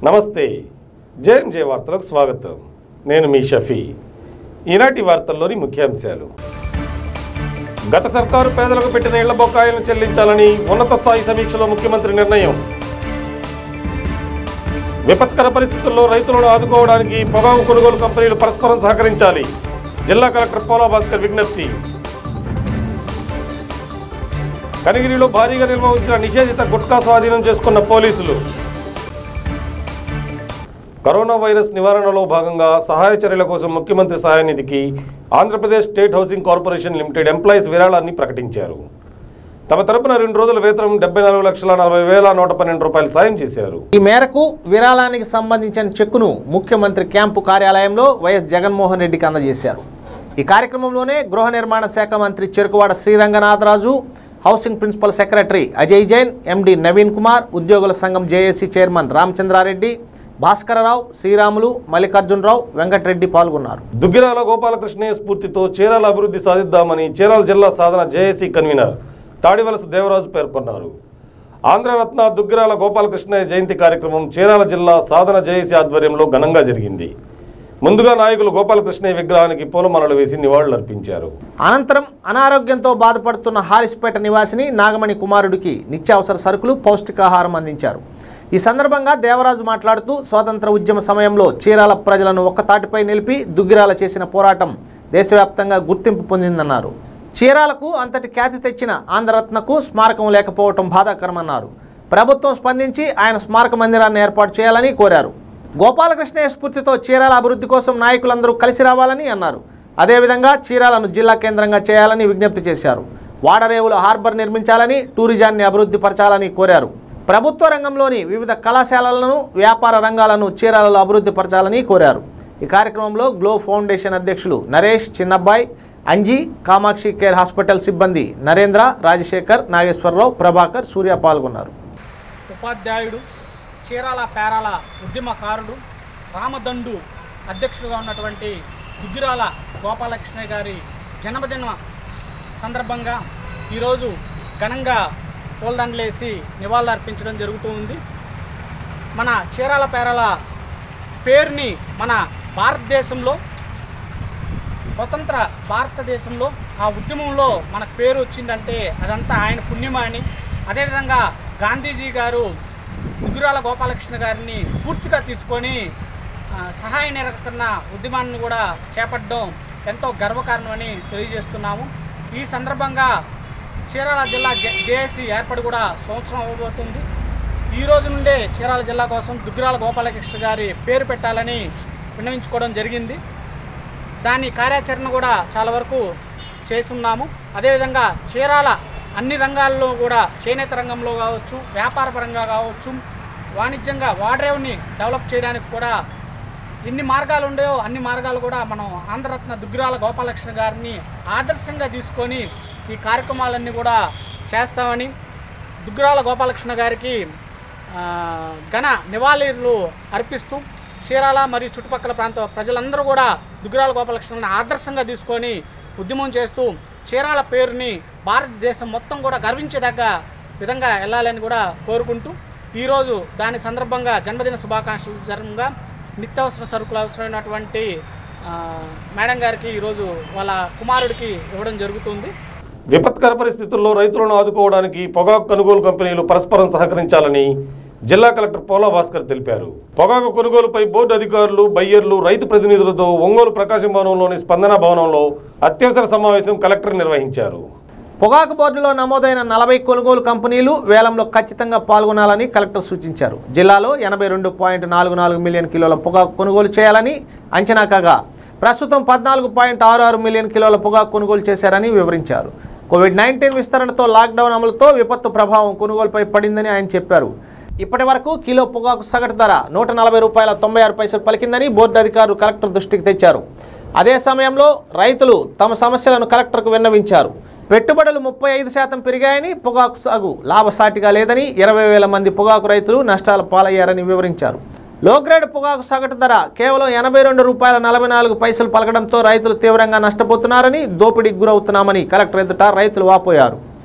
నమస్తే జేఎంజే వార్తలకు స్వాగతం నేను మీ షఫీ ఈనాటి వార్తల్లోని ముఖ్యాంశాలు గత సర్కారు పేదలకు పెట్టిన ఇళ్ల బొక్కాయిలను చెల్లించాలని ఉన్నత స్థాయి సమీక్షలో ముఖ్యమంత్రి నిర్ణయం విపత్కర పరిస్థితుల్లో రైతులను ఆదుకోవడానికి పొగాకు కొనుగోలు కంపెనీలు పరస్పరం సహకరించాలి జిల్లా కలెక్టర్ పోలా భాస్కర్ విజ్ఞప్తి కనిగిరిలో భారీగా నిల్వ ఉంచిన నిషేధిత గుట్కా స్వాధీనం చేసుకున్న పోలీసులు కరోనా వైరస్ నివారణలో భాగంగా సహాయ చర్యల కోసం ముఖ్యమంత్రి సహాయ నిధికి Andhra Pradesh state housing corporation limited employees విరాళాన్ని ప్రకటించారు తమ తరపున రెండు రోజుల వేతనం డెబ్బై నాలుగు లక్షల నలభై వేల నూట పన్నెండు రూపాయలు సాయం చేశారు ఈ మేరకు విరాళానికి సంబంధించిన చెక్కును ముఖ్యమంత్రి క్యాంపు కార్యాలయంలో వైఎస్ జగన్మోహన్ రెడ్డికి అందజేశారు ఈ కార్యక్రమంలోనే గృహ నిర్మాణ శాఖ మంత్రి Cherukuvada Sriranganatharaju housing principal secretary Ajay Jain MD Naveen Kumar ఉద్యోగుల సంఘం జేఏసీ చైర్మన్ రామచంద్రారెడ్డి భాస్కరరావు శ్రీరాములు మల్లికార్జునరావు వెంకటరెడ్డి పాల్గొన్నారు దుగ్గిరాల గోపాలకృష్ణయ్య స్ఫూర్తితో చీరాల అభివృద్ధి సాధిద్దామని చీరాల జిల్లా సాధన జేఏసీ కన్వీనర్ తాడివలస దేవరాజు పేర్కొన్నారు ఆంధ్రరత్న దుగ్గిరాల గోపాలకృష్ణయ్య జయంతి కార్యక్రమం చీరాల జిల్లా సాధన జేఏసీ ఆధ్వర్యంలో ఘనంగా జరిగింది ముందుగా నాయకులు గోపాలకృష్ణయ్య విగ్రహానికి పూలమాలలు వేసి నివాళులర్పించారు అనంతరం అనారోగ్యంతో బాధపడుతున్న హారిస్పేట నివాసిని నాగమణి కుమారుడికి నిత్యావసర సరుకులు పౌష్టికాహారం అందించారు ఈ సందర్భంగా దేవరాజు మాట్లాడుతూ స్వాతంత్ర ఉద్యమ సమయంలో చీరాల ప్రజలను ఒక్కతాటిపై నిలిపి దుగ్గిరాల చేసిన పోరాటం దేశవ్యాప్తంగా గుర్తింపు పొందిందన్నారు చీరాలకు అంతటి ఖ్యాతి తెచ్చిన ఆంధ్రరత్నకు స్మారకం లేకపోవటం బాధాకరమన్నారు ప్రభుత్వం స్పందించి ఆయన స్మారక మందిరాన్ని ఏర్పాటు చేయాలని కోరారు గోపాలకృష్ణయ్య స్ఫూర్తితో చీరాల అభివృద్ధి కోసం నాయకులందరూ కలిసి రావాలని అన్నారు అదేవిధంగా చీరాలను జిల్లా కేంద్రంగా చేయాలని విజ్ఞప్తి చేశారు వాడరేవులు హార్బర్ నిర్మించాలని టూరిజాన్ని అభివృద్ధి పరచాలని కోరారు ప్రభుత్వ రంగంలోని వివిధ కళాశాలలను వ్యాపార రంగాలను చీరాలలో అభివృద్ధి పరచాలని కోరారు ఈ కార్యక్రమంలో గ్లో ఫౌండేషన్ అధ్యక్షులు నరేష్ చిన్నబ్బాయ్ అంజీ కామాక్షి కేర్ హాస్పిటల్ సిబ్బంది నరేంద్ర రాజశేఖర్ నాగేశ్వరరావు ప్రభాకర్ సూర్య పాల్గొన్నారు ఉపాధ్యాయుడు చీరాల పేరాల ఉద్యమకారుడు రామదండు అధ్యక్షుడుగా ఉన్నటువంటి దుగ్గిరాల గోపాలకృష్ణ గారి జన్మదిన సందర్భంగా ఈరోజు ఘనంగా పూలదండలేసి నివాళులు అర్పించడం జరుగుతూ ఉంది మన చీరాల పేరాల పేరుని మన భారతదేశంలో స్వతంత్ర భారతదేశంలో ఆ ఉద్యమంలో మనకు పేరు వచ్చిందంటే అదంతా ఆయన పుణ్యమా అని అదేవిధంగా గాంధీజీ గారు ముగ్గురాల గోపాలకృష్ణ గారిని స్ఫూర్తిగా తీసుకొని ఆ, సహాయ నిరకరణ ఉద్యమాన్ని కూడా చేపట్టడం ఎంతో గర్వకారణమని తెలియజేస్తున్నాము ఈ సందర్భంగా చీరాల జిల్లా జే జేఏసీ ఏర్పడి కూడా సంవత్సరం అవ్వబోతుంది ఈ రోజు నుండే చీరాల జిల్లా కోసం దుగ్గిరాల గోపాలకృష్ణ గారి పేరు పెట్టాలని విన్నవించుకోవడం జరిగింది దాని కార్యాచరణ కూడా చాలా వరకు చేస్తున్నాము అదేవిధంగా చీరాల అన్ని రంగాల్లో కూడా చేనేత రంగంలో కావచ్చు వ్యాపార పరంగా కావచ్చు వాణిజ్యంగా వాడరేవుని డెవలప్ చేయడానికి కూడా ఎన్ని మార్గాలు ఉండేవో అన్ని మార్గాలు కూడా మనం ఆంధ్రరత్న దుగ్గిరాల గోపాలకృష్ణ గారిని ఆదర్శంగా తీసుకొని ఈ కార్యక్రమాలన్నీ కూడా చేస్తామని దుగ్గిరాల గోపాలకృష్ణ గారికి ఆ, ఘన నివాళులు అర్పిస్తూ చీరాల మరియు చుట్టుపక్కల ప్రాంత ప్రజలందరూ కూడా దుగ్గిరాల గోపాలకృష్ణని ఆదర్శంగా తీసుకొని ఉద్యమం చేస్తూ చీరాల పేరుని భారతదేశం మొత్తం కూడా గర్వించేదగ్గ విధంగా వెళ్ళాలని కూడా కోరుకుంటూ ఈరోజు దాని సందర్భంగా జన్మదిన శుభాకాంక్షలు జరంగా నిత్యావసర సరుకులు అవసరమైనటువంటి ఆ, మేడం గారికి ఈరోజు వాళ్ళ కుమారుడికి ఇవ్వడం జరుగుతుంది విపత్కర పరిస్థితుల్లో రైతులను ఆదుకోవడానికి పొగాకు కొనుగోలు కంపెనీలు పరస్పరం సహకరించాలని జిల్లా కలెక్టర్ పోలా భాస్కర్ తెలిపారు పొగాకు కొనుగోలుపై బోర్డు అధికారులు బయ్యర్లు రైతు ప్రతినిధులతో ఒంగోలు ప్రకాశం భవనంలోని స్పందన భవనంలో అత్యవసర సమావేశం కలెక్టర్ నిర్వహించారు పొగాకు బోర్డులో నమోదైన నలభై కొనుగోలు కంపెనీలు వేలంలో ఖచ్చితంగా పాల్గొనాలని కలెక్టర్ సూచించారు జిల్లాలో ఎనభై రెండు పాయింట్ నాలుగు నాలుగు మిలియన్ కిలోల పొగాకు కొనుగోలు చేయాలని అంచనా కాగా ప్రస్తుతం పద్నాలుగు పాయింట్ ఆరు ఆరు మిలియన్ కిలోల పొగాకు కొనుగోలు చేశారని వివరించారు కోవిడ్ నైన్టీన్ విస్తరణతో లాక్డౌన్ అమలుతో విపత్తు ప్రభావం కొనుగోలుపై పడిందని ఆయన చెప్పారు ఇప్పటి వరకు కిలో పొగాకు సగటు ధర నూట నలభై రూపాయల తొంభై ఆరు పైసలు పలికిందని బోర్డు అధికారులు కలెక్టర్ దృష్టికి తెచ్చారు అదే సమయంలో రైతులు తమ సమస్యలను కలెక్టర్కు విన్నవించారు పెట్టుబడులు ముప్పై ఐదు శాతం పెరిగాయని పొగాకు సాగు లాభసాటిగా లేదని ఇరవై వేల మంది పొగాకు రైతులు నష్టాల పాలయ్యారని వివరించారు లో గ్రేడ్ పొగాకు సగటు ధర కేవలం ఎనభై రెండు రూపాయల నలభై నాలుగు పైసలు పలకడంతో రైతులు తీవ్రంగా నష్టపోతున్నారని దోపిడీకి గురవుతున్నామని కలెక్టర్ ఎదుట రైతులు వాపోయారు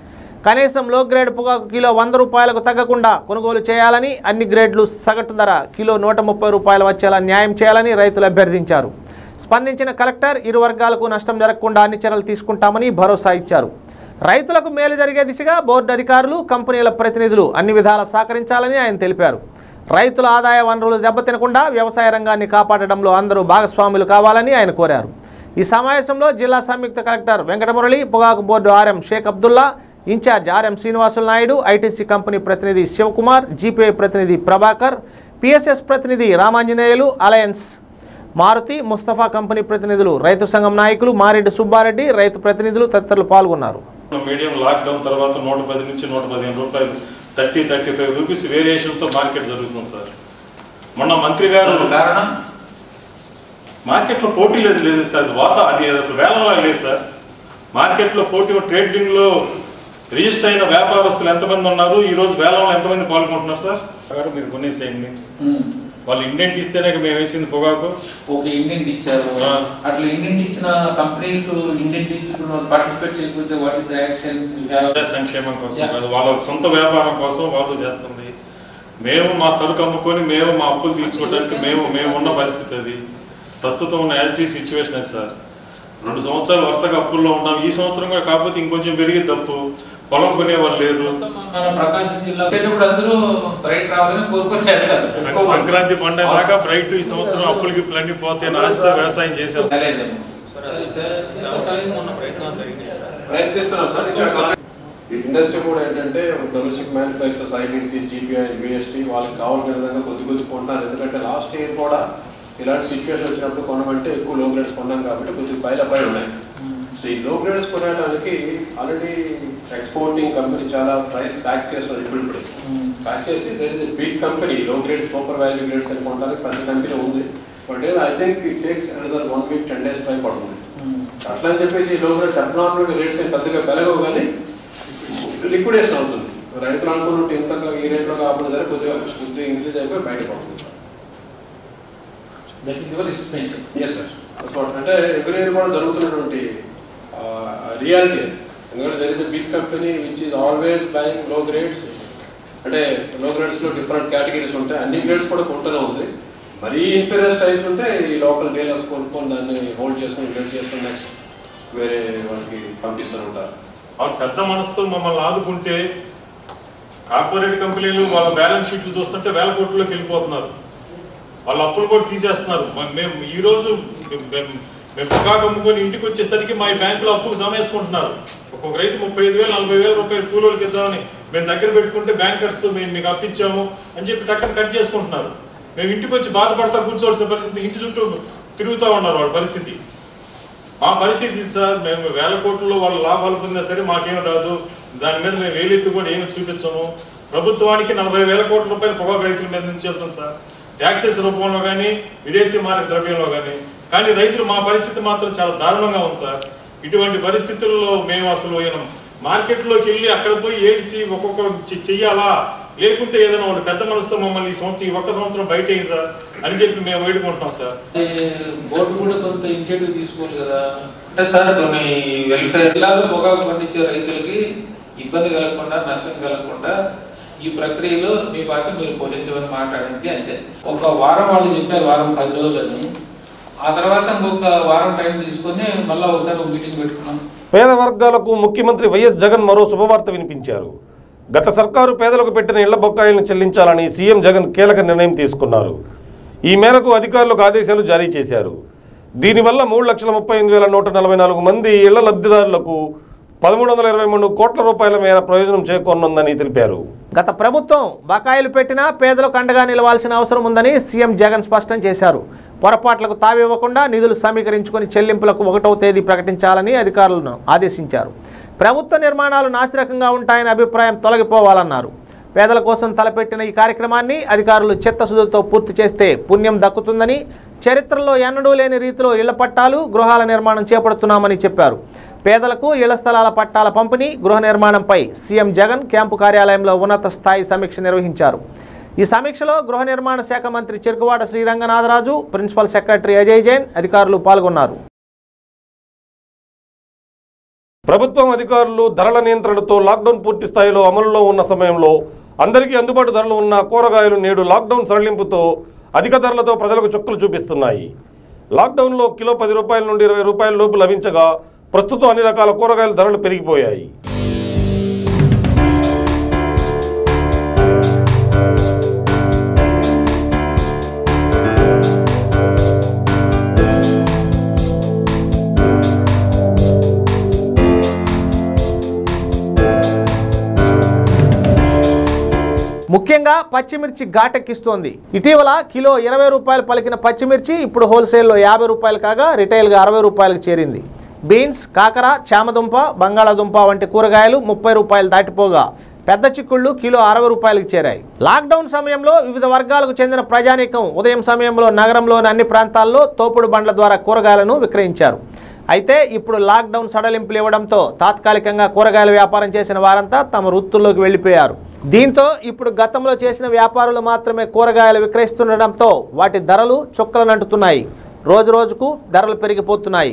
కనీసం లో గ్రేడ్ పొగాకు కిలో వంద రూపాయలకు తగ్గకుండా కొనుగోలు చేయాలని అన్ని గ్రేడ్లు సగటు ధర కిలో నూట ముప్పై రూపాయలు వచ్చేలా న్యాయం చేయాలని రైతులు అభ్యర్థించారు స్పందించిన కలెక్టర్ ఇరు వర్గాలకు నష్టం జరగకుండా అన్ని చర్యలు తీసుకుంటామని భరోసా ఇచ్చారు రైతులకు మేలు జరిగే దిశగా బోర్డు అధికారులు కంపెనీల ప్రతినిధులు అన్ని విధాలా సహకరించాలని ఆయన తెలిపారు రైతుల ఆదాయ వనరులు దెబ్బతినకుండా వ్యవసాయ రంగాన్ని కాపాడడంలో అందరూ భాగస్వాములు కావాలని ఆయన కోరారు ఈ సమావేశంలో జిల్లా సంయుక్త కలెక్టర్ వెంకటమురళి పొగాకు board RM Shaik Abdullah in charge RM Srinivasulu Naidu ITC company ప్రతినిధి శివకుమార్ జీపీఐ ప్రతినిధి ప్రభాకర్ పిఎస్ఎస్ ప్రతినిధి రామాంజనేయులు అలయన్స్ మారుతి ముస్తఫా కంపెనీ ప్రతినిధులు రైతు సంఘం నాయకులు మారెడ్డి సుబ్బారెడ్డి రైతు ప్రతినిధులు తదితరులు పాల్గొన్నారు మీడియం లాక్డౌన్ తర్వాత నూట పది నుంచి నూట పదిహేను రూపాయలు థర్టీ థర్టీ ఫైవ్ రూపీస్ వేరియేషన్తో మార్కెట్ జరుగుతుంది సార్ మొన్న మంత్రి గారు కారణం మార్కెట్లో పోటీ లేదు లేదు సార్ అది వాత అది అసలు వేలంలా లేదు సార్ మార్కెట్లో పోటీ ట్రేడింగ్లో రిజిస్టర్ అయిన వ్యాపారస్తులు ఎంతమంది ఉన్నారు ఈ రోజు వేలంలో ఎంతమంది పాల్గొంటున్నారు సార్ గారు మీరు కొనేసేయండి వాళ్ళు ఇండెంట్ ఇస్తేనే మేము వేసింది పొగాకు ఒక ఇండియన్ ఇచ్చారు ఆ. అట్లా ఇండియన్ ఇచ్చిన కంపెనీస్ ఇండియన్ ఇచ్చిన పార్టిసిపేట్ చేయకపోతే వాట్ ఇస్ యాక్షన్ ప్రజా సంక్షేమం కోసం కాదు వాళ్ళ సొంత వ్యాపారం కోసం వాళ్ళు చేస్తుంది మేము మా సరుకు అమ్ముకొని మేము మా అప్పులు తీర్చుకోవడానికి మేము మేము ఉన్న పరిస్థితి అది ప్రస్తుతం ఉన్న యాజిటీ సిచ్యువేషన్ అది సార్ రెండు సంవత్సరాలు వరుసగా అప్పుల్లో ఉన్నాం ఈ సంవత్సరం కూడా కాకపోతే ఇంకొంచెం పెరిగి తప్పు పొలం కొనే వాళ్ళు లేరు మన ప్రకాశం జిల్లా వచ్చేటప్పుడు అందరూ రైట్ రావాలని కోరుకొని చేస్తారు సం- సంక్రాంతి పండుగ దాకా బ్రైట్ ఈ సంవత్సరం అప్పులకి అన్ని పోతే ఆశతో వ్యవసాయం చేసాం తెలియదేమో. ప్రయత్నిస్తున్నాం సార్ ఇక్కడ ఇండస్ట్రీ కూడా ఏంటంటే domestic manufactures ITC GPI UST వాళ్ళకి కావాల్సిన విధంగా కొద్ది కొద్ది కొంటున్నారు ఎందుకంటే లాస్ట్ ఇయర్ కూడా ఇలాంటి సిచ్యువేషన్ వచ్చినప్పుడు కొనమంటే ఎక్కువ లో గ్రేడ్స్ కొన్నాం కాబట్టి కొద్దిగా పైల పై ఉన్నాయి సో ఈ లో గ్రేడ్స్ కొనడానికి ఆల్రెడీ ఎక్స్పోర్టింగ్ కంపెనీ చాలా ట్రైల్స్ ప్యాక్ చేస్తున్నారు ఇప్పుడు ఇప్పుడు ప్యాక్ చేసి there is big company low grades super value grades అని కొనడానికి పెద్ద కంపెనీ ఉంది but I think it takes another one week ten days time పడుతుంది అట్లా అని చెప్పేసి ఈ లో గ్రేడ్స్ అబ్నార్మల్ రేట్స్ ఏం పెద్దగా పెరగవు కానీ లిక్విడేషన్ అవుతుంది రైతులు అనుకున్నట్టు ఇంత ఈ రేట్లో కాకుండా సరే కొద్దిగా కొద్దిగా ఇంక్రీజ్ అయిపోయి బయట పడుతుంది That is your estimation. Yes sir అంటే ఎవ్రీ ఇయర్ కూడా జరుగుతున్నటువంటి రియాలిటీ అది ఎందుకంటే there is a big company which is always buying low grades అంటే లో గ్రేడ్స్లో డిఫరెంట్ కేటగిరీస్ ఉంటాయి అన్ని గ్రేడ్స్ కూడా కొంటూనే ఉంది మరీ ఇన్ఫీరియర్ టైప్స్ ఉంటే ఈ లోకల్ డీలర్స్ కొనుక్కొని దాన్ని హోల్డ్ చేసుకొని గ్రేడ్ చేసుకొని నెక్స్ట్ వేరే వాళ్ళకి పంపిస్తూ ఉంటారు వాళ్ళు పెద్ద మనసుతో మమ్మల్ని ఆదుకుంటే కార్పొరేట్ కంపెనీలు వాళ్ళ బ్యాలెన్స్ షీట్లు చూస్తుంటే వేల కోట్లలోకి వెళ్ళిపోతున్నారు వాళ్ళ అప్పులు కూడా తీసేస్తున్నారు మ- మేము ఈ రోజు మేము- మేము- మేము పొగాకు అమ్ముకొని ఇంటికి వచ్చేసరికి మా ఈ బ్యాంకులో అప్పులు జమ వేసుకుంటున్నారు ఒక్కొక్క రైతు ముప్పై ఐదు వేలు నలభై వేల రూపాయలు కూలీలకు ఇద్దామని మేము దగ్గర పెట్టుకుంటే బ్యాంకర్స్ మేము మీకు అప్పించాము అని చెప్పి టక్కన కట్ చేసుకుంటున్నారు మేము ఇంటికి వచ్చి బాధపడతా కూర్చోవలసిన పరిస్థితి ఇంటి చుట్టూ తిరుగుతూ ఉన్నారు వాళ్ళ పరిస్థితి మా పరిస్థితి ఇది సార్ మేము వేల కోట్లలో వాళ్ళ లాభాలు పొందినా సరే మాకేం రాదు దాని మీద మేము వేలెత్తి కూడా ఏమి చూపించము ప్రభుత్వానికి నలభై వేల కోట్ల రూపాయలు పొగాకు రైతుల మీద నుంచి వెళ్తాం సార్ ట్యాక్సెస్ రూపంలో కానీ విదేశీ మార్గ ద్రవ్యంలో కానీ కానీ రైతులు మా పరిస్థితి మాత్రం చాలా దారుణంగా ఉంది సార్ ఇటువంటి పరిస్థితుల్లో మేము అసలు ఈయన మార్కెట్లోకి వెళ్ళి అక్కడ పోయి ఏడిసి ఒక్కొక్క చె- చెయ్యాలా లేకుంటే ఏదైనా వాడు పెద్ద మనసుతో మమ్మల్ని ఈ సంవత్సరం ఈ ఒక్క సంవత్సరం బయట వేయండి సార్ అని చెప్పి మేము వేడుకుంటున్నాం సార్ ఈ బోర్డు కూడా కొంత ఇనిషియేటివ్ తీసుకోవాలి కదా అంటే సార్ కొన్ని వెల్ఫేర్ ఇలాగ పొగాకు పండించే రైతులకి ఇబ్బంది కలగకుండా నష్టం కలగకుండా ఈ ప్రక్రియలో మీ పాత్ర మీరు పోషించమని మాట్లాడడానికి అంతే ఒక వారం వాళ్ళు చెప్పారు వారం పది రోజులని ఆ తర్వాత ఇంకొక వారం టైం తీసుకొని మళ్ళీ ఒకసారి ఒక మీటింగ్ పెట్టుకున్నాం పేద వర్గాలకు ముఖ్యమంత్రి వైఎస్ జగన్ మరో శుభవార్త వినిపించారు గత సర్కారు పేదలకు పెట్టిన ఇళ్ల బొక్కాయిలను చెల్లించాలని సీఎం జగన్ కీలక నిర్ణయం తీసుకున్నారు ఈ మేరకు అధికారులకు ఆదేశాలు జారీ చేశారు దీనివల్ల మూడు లక్షల ముప్పై ఎనిమిది వేల నూట నలభై నాలుగు మంది ఇళ్ల లబ్ధిదారులకు పదమూడు వందల ఇరవై మూడు కోట్ల రూపాయల మేర ప్రయోజనం చేకూరనుందని తెలిపారు గత ప్రభుత్వం బకాయిలు పెట్టినా పేదలకు అండగా నిలవాల్సిన అవసరం ఉందని సీఎం జగన్ స్పష్టం చేశారు పొరపాట్లకు తావివ్వకుండా నిధులు సమీకరించుకొని చెల్లింపులకు ఒకటవ తేదీ ప్రకటించాలని అధికారులను ఆదేశించారు ప్రభుత్వ నిర్మాణాలు నాసిరకంగా ఉంటాయనే అభిప్రాయం తొలగిపోవాలన్నారు పేదల కోసం తలపెట్టిన ఈ కార్యక్రమాన్ని అధికారులు చిత్తశుద్ధితో పూర్తి చేస్తే పుణ్యం దక్కుతుందని చరిత్రలో ఎన్నడూ లేని రీతిలో ఇళ్ల పట్టాలు గృహాల నిర్మాణం చేపడుతున్నామని చెప్పారు పేదలకు ఇళ్ల స్థలాల పట్టాల పంపిణీ గృహ నిర్మాణంపై సీఎం జగన్ క్యాంపు కార్యాలయంలో ఉన్నత స్థాయి సమీక్ష నిర్వహించారు ఈ సమీక్షలో గృహ నిర్మాణ శాఖ మంత్రి చెరుకువాడ శ్రీరంగనాథరాజు ప్రిన్సిపల్ సెక్రటరీ అజయ్ జైన్ అధికారులు పాల్గొన్నారు ప్రభుత్వం అధికారులు ధరల నియంత్రణతో లాక్డౌన్ పూర్తి స్థాయిలో అమలులో ఉన్న సమయంలో అందరికీ అందుబాటు ధరలు ఉన్న కూరగాయలు నేడు లాక్డౌన్ సడలింపుతో అధిక ధరలతో ప్రజలకు చుక్కలు చూపిస్తున్నాయి లాక్డౌన్లో కిలో పది రూపాయల నుండి ఇరవై రూపాయల లోపు లభించగా ప్రస్తుతం అన్ని రకాల కూరగాయల ధరలు పెరిగిపోయాయి ముఖ్యంగా పచ్చిమిర్చి ఘాటెక్కిస్తోంది ఇటీవల కిలో ఇరవై రూపాయలు పలికిన పచ్చిమిర్చి ఇప్పుడు హోల్సేల్లో యాభై రూపాయలు కాగా రిటైల్గా అరవై రూపాయలకు చేరింది బీన్స్ కాకర చామదుంప బంగాళాదుంప వంటి కూరగాయలు ముప్పై రూపాయలు దాటిపోగా పెద్ద చిక్కుళ్ళు కిలో అరవై రూపాయలకు చేరాయి లాక్డౌన్ సమయంలో వివిధ వర్గాలకు చెందిన ప్రజానీకం ఉదయం సమయంలో నగరంలోని అన్ని ప్రాంతాల్లో తోపుడు బండ్ల ద్వారా కూరగాయలను విక్రయించారు అయితే ఇప్పుడు లాక్డౌన్ సడలింపులు ఇవ్వడంతో తాత్కాలికంగా కూరగాయల వ్యాపారం చేసిన వారంతా తమ వృత్తుల్లోకి వెళ్ళిపోయారు దీంతో ఇప్పుడు గతంలో చేసిన వ్యాపారులు మాత్రమే కూరగాయలు విక్రయిస్తుండటంతో వాటి ధరలు చుక్కలనంటుతున్నాయి రోజు రోజుకు ధరలు పెరిగిపోతున్నాయి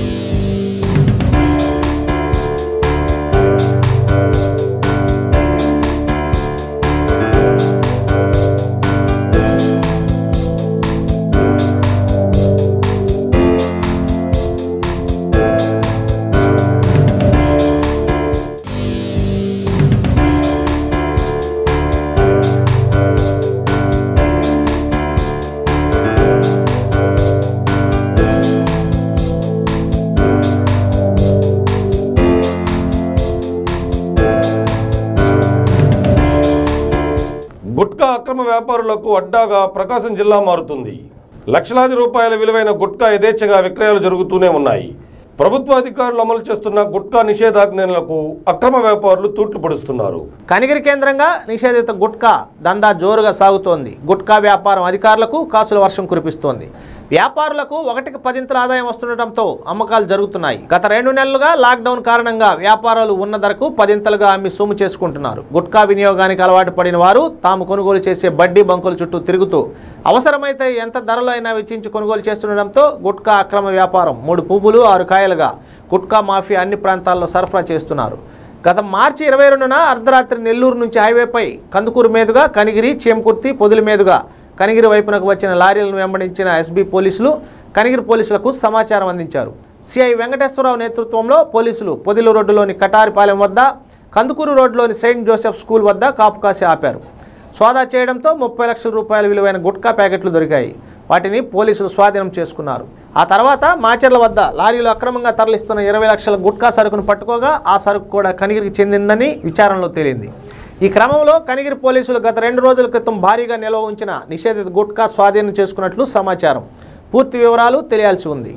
గుట్కా అక్రమ వ్యాపారులకు అడ్డాగా ప్రకాశం జిల్లా మారుతుంది లక్షలాది రూపాయల విలువైన గుట్కా యథేచ్ఛగా విక్రయాలు జరుగుతూనే ఉన్నాయి ప్రభుత్వ అధికారులు అమలు చేస్తున్న గుట్కా నిషేధాజ్ఞలకు అక్రమ వ్యాపారులు తూట్లు పొడుస్తున్నారు కనిగిరి కేంద్రంగా నిషేధిత గుట్కా దందా జోరుగా సాగుతోంది గుట్కా వ్యాపారం అధికారులకు కాసుల వర్షం కురిపిస్తోంది వ్యాపారులకు ఒకటికి పదింతల ఆదాయం వస్తుండటంతో అమ్మకాలు జరుగుతున్నాయి గత రెండు నెలలుగా లాక్డౌన్ కారణంగా వ్యాపారాలు ఉన్న ధరకు పదింతలుగా అమ్మి సొమ్ము చేసుకుంటున్నారు గుట్కా వినియోగానికి అలవాటు పడిన వారు తాము కొనుగోలు చేసే బడ్డీ బంకుల చుట్టూ తిరుగుతూ అవసరమైతే ఎంత ధరలో అయినా వెచ్చించి కొనుగోలు చేస్తుండటంతో గుట్కా అక్రమ వ్యాపారం మూడు పువ్వులు ఆరు కాయలుగా గుట్కా మాఫియా అన్ని ప్రాంతాల్లో సరఫరా చేస్తున్నారు గత మార్చి ఇరవై రెండున అర్ధరాత్రి నెల్లూరు నుంచి హైవేపై కందుకూరు మీదుగా కనిగిరి చేమకుర్తి పొదుల మీదుగా కనిగిరి వైపునకు వచ్చిన లారీలను వెంబడించిన ఎస్బీ పోలీసులు కనిగిరి పోలీసులకు సమాచారం అందించారు సిఐ వెంకటేశ్వరరావు నేతృత్వంలో పోలీసులు పొదిలు రోడ్డులోని కటారిపాలెం వద్ద కందుకూరు రోడ్డులోని సెయింట్ జోసెఫ్ స్కూల్ వద్ద కాపు కాసి ఆపారు సోదా చేయడంతో ముప్పై లక్షల రూపాయల విలువైన గుట్కా ప్యాకెట్లు దొరికాయి వాటిని పోలీసులు స్వాధీనం చేసుకున్నారు ఆ తర్వాత మాచర్ల వద్ద లారీలు అక్రమంగా తరలిస్తున్న ఇరవై లక్షల గుట్కా సరుకును పట్టుకోగా ఆ సరుకు కూడా కనిగిరికి చెందిందని విచారణలో తేలింది ఈ క్రమంలో కనిగిరి పోలీసులు గత రెండు రోజుల క్రితం భారీగా నిల్వ ఉంచిన నిషేధిత గుట్కా స్వాధీనం చేసుకున్నట్లు సమాచారం పూర్తి వివరాలు తెలియాల్సి ఉంది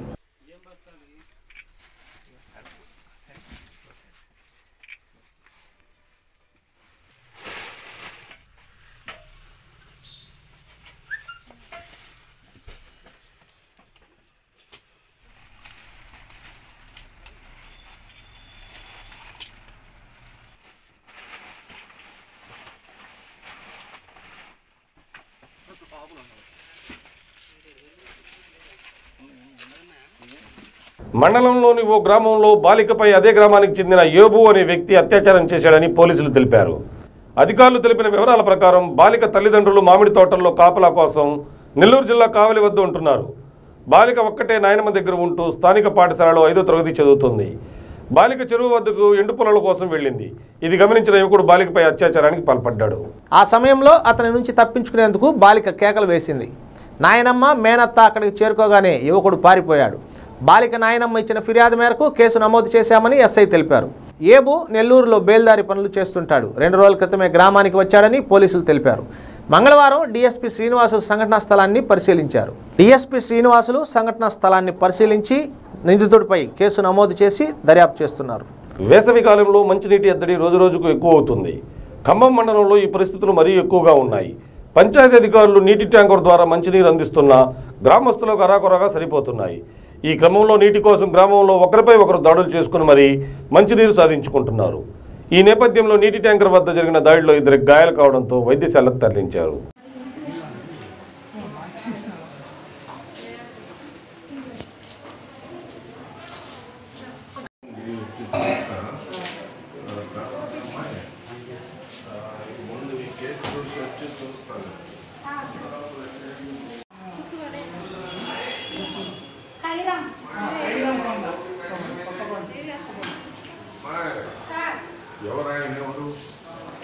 మండలంలోని ఓ గ్రామంలో బాలికపై అదే గ్రామానికి చెందిన యోబు అనే వ్యక్తి అత్యాచారం చేశాడని పోలీసులు తెలిపారు అధికారులు తెలిపిన వివరాల ప్రకారం బాలిక తల్లిదండ్రులు మామిడి తోటల్లో కాపలా కోసం నెల్లూరు జిల్లా కావలి వద్ద ఉంటున్నారు బాలిక ఒక్కటే నాయనమ్మ దగ్గర ఉంటూ స్థానిక పాఠశాలలో ఐదో తరగతి చదువుతుంది బాలిక చెరువు వద్దకు ఎండు పొలాల కోసం వెళ్ళింది ఇది గమనించిన యువకుడు బాలికపై అత్యాచారానికి పాల్పడ్డాడు ఆ సమయంలో అతని నుంచి తప్పించుకునేందుకు బాలిక కేకలు వేసింది నాయనమ్మ మేనత్త అక్కడికి చేరుకోగానే యువకుడు పారిపోయాడు బాలిక నాయనమ్మ ఇచ్చిన ఫిర్యాదు మేరకు కేసు నమోదు చేశామని ఎస్ఐ తెలిపారు ఏబు నెల్లూరులో బేల్దారి పనులు చేస్తుంటాడు రెండు రోజుల క్రితమే గ్రామానికి వచ్చాడని పోలీసులు తెలిపారు మంగళవారం డీఎస్పీ శ్రీనివాసులు సంఘటనా స్థలాన్ని పరిశీలించారు డీఎస్పీ శ్రీనివాసులు సంఘటనా స్థలాన్ని పరిశీలించి నిందితుడిపై కేసు నమోదు చేసి దర్యాప్తు చేస్తున్నారు వేసవి కాలంలో మంచినీటి ఎద్దడి రోజురోజుకు ఎక్కువ అవుతుంది ఖమ్మం మండలంలో ఈ పరిస్థితులు మరీ ఎక్కువగా ఉన్నాయి పంచాయతీ అధికారులు నీటి ట్యాంకర్ ద్వారా మంచినీరు అందిస్తున్నా గ్రామస్తులకు అరాకొరగా సరిపోతున్నాయి ఈ క్రమంలో నీటి కోసం గ్రామంలో ఒకరిపై ఒకరు దాడులు చేసుకుని మరీ మంచినీరు సాధించుకుంటున్నారు ఈ నేపథ్యంలో నీటి ట్యాంకర్ వద్ద జరిగిన దాడిలో ఇద్దరికి గాయాలు కావడంతో వైద్యశాలకు తరలించారు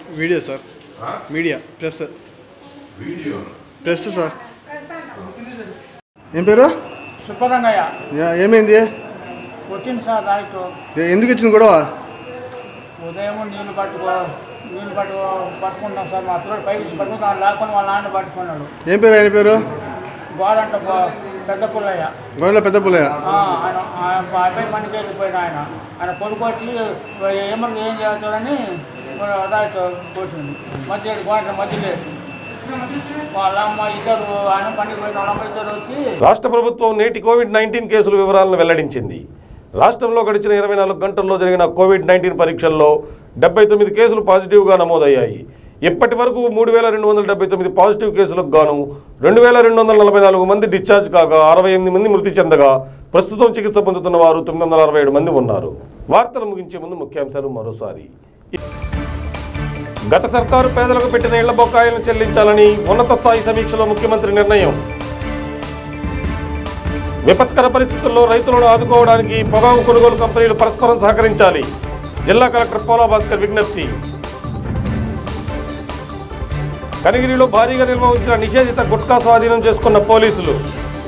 video sir media press video press sir ఏం పేరు సుబ్బరంగయ్య యా- ఏమైంది వచ్చింది సార్ రైతు ఏ- ఎందుకు వచ్చింది గొడవ ఉదయం నీళ్ళు పట్టుకో నీళ్ళు పట్టుకో పట్టుకుంటాం సార్ మా పిల్లడు పైకి పట్టుకుంటాం లేకుండా వాళ్ళ నాన్న పట్టుకున్నాడు ఏం పేరు ఆయన పేరు గోడంట పెద్ద పుల్లయ్య గొడవలో పెద్ద పుల్లయ్య ఆ, ఆయన ఆయన అబ్బాయి పని చేసిపోయిన ఆయన ఆయన కొడుకు వచ్చి ఏమన్నా ఏం చేస్తారని రైతు కొట్టింది మధ్య గోడ మధ్య లేదు వాళ్ళ అమ్మ ఇద్దరు ఆయన పనికి పోయిన వాళ్ళ అమ్మ ఇద్దరు వచ్చి రాష్ట్ర ప్రభుత్వం నేటి కోవిడ్ నైన్టీన్ కేసుల వివరాలను వెల్లడించింది రాష్ట్రంలో గడిచిన ఇరవై నాలుగు గంటల్లో జరిగిన కోవిడ్ నైన్టీన్ పరీక్షల్లో డెబ్బై తొమ్మిది కేసులు పాజిటివ్గా నమోదయ్యాయి ఇప్పటి వరకు మూడు వేల రెండు వందల డెబ్బై తొమ్మిది పాజిటివ్ కేసులకు గాను రెండు వేల రెండు వందల నలభై నాలుగు మంది డిశ్చార్జ్ కాగా అరవై ఎనిమిది మంది మృతి చెందగా ప్రస్తుతం చికిత్స పొందుతున్న వారు తొమ్మిది వందల అరవై ఏడు మంది ఉన్నారు వార్తలు ముగించే ముందు ముఖ్యాంశాలు మరోసారి గత సర్కారు పేదలకు పెట్టిన ఇళ్ల బొక్కాయిలను చెల్లించాలని ఉన్నత స్థాయి సమీక్షలో ముఖ్యమంత్రి నిర్ణయం విపత్కర పరిస్థితుల్లో రైతులను ఆదుకోవడానికి పొగాకు కొనుగోలు కంపెనీలు పరస్పరం సహకరించాలి జిల్లా కలెక్టర్ పోలా భాస్కర్ విజ్ఞప్తి కనిగిరిలో భారీగా నిల్వ ఉంచిన నిషేధిత గుట్కా స్వాధీనం చేసుకున్న పోలీసులు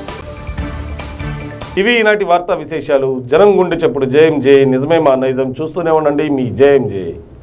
ఇవి ఈనాటి వార్తా విశేషాలు జనం గుండె చెప్పుడు జేఎం జే నిజమే మా నైజం చూస్తూనే ఉండండి మీ జేఎం జే